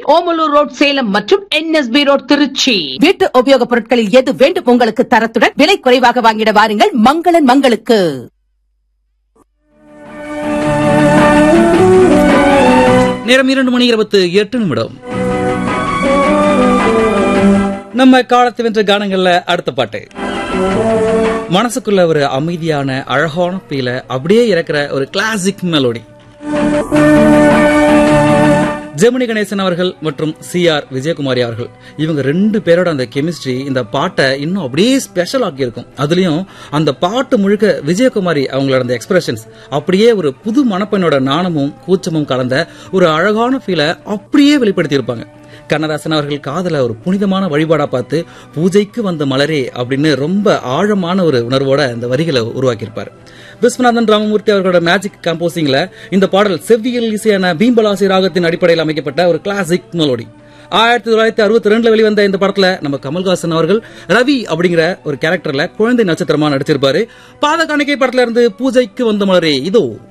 Omalur road Salem மற்றும் NSP road Trichy வீட்டு உபயோகப் பொருட்களில் எது வேண்டும் உங்களுக்கு தரத்துடன் விலை குறைவாக வாங்கிட வாருங்கள் மங்களன் மங்களுக்கு நேரம் இரண்டு மணி இருபத்து எட்டு நிமிடம் நம்ம காலத்து வென்ற கானங்கள்ல அடுத்த பாட்டு மனசுக்குள்ள ஒரு அமைதியான அழகான பீல அப்படியே இறக்குற ஒரு கிளாசிக் மெலோடி ஜெமினி கணேசன் அவர்கள் மற்றும் சி ஆர் விஜயகுமாரி அவர்கள் இவங்க ரெண்டு பேரோட அந்த கெமிஸ்ட்ரி இந்த பாட்டை இன்னும் அப்படியே ஸ்பெஷல் ஆக்கி இருக்கும் அதுலயும் அந்த பாட்டு முழுக்க விஜயகுமாரி அவங்களோட அந்த எக்ஸ்பிரஷன்ஸ் அப்படியே ஒரு புது மணப்பெண்ணோட நாணமும் கூச்சமும் கலந்த ஒரு அழகான ஃபீலை அப்படியே வெளிப்படுத்தி இருப்பாங்க கண்ணதாசன் அவர்கள் காதல ஒரு புனிதமான வழிபாடா பார்த்து பூஜைக்கு வந்த மலரே அப்படின்னு ரொம்ப ஆழமான ஒரு உணர்வோட இந்த வரிகளை உருவாக்கியிருப்பாரு விஸ்வநாதன் ராமமூர்த்தி அவர்களோட மேஜிக் கம்போசிங்ல இந்த பாடல் செவ்வியல் இசையான பீம்பலாசி ராகத்தின் அடிப்படையில் அமைக்கப்பட்ட ஒரு கிளாசிக் மெலோடி ஆயிரத்தி தொள்ளாயிரத்தி அறுபத்தி ரெண்டுல வெளிவந்த இந்த படத்துல நம்ம கமல்ஹாசன் அவர்கள் ரவி அப்படிங்கிற ஒரு கேரக்டர்ல குழந்தை நட்சத்திரமா நடிச்சிருப்பாரு பாத காணிக்கை படத்துல இருந்து பூஜைக்கு வந்த மலரே இதோ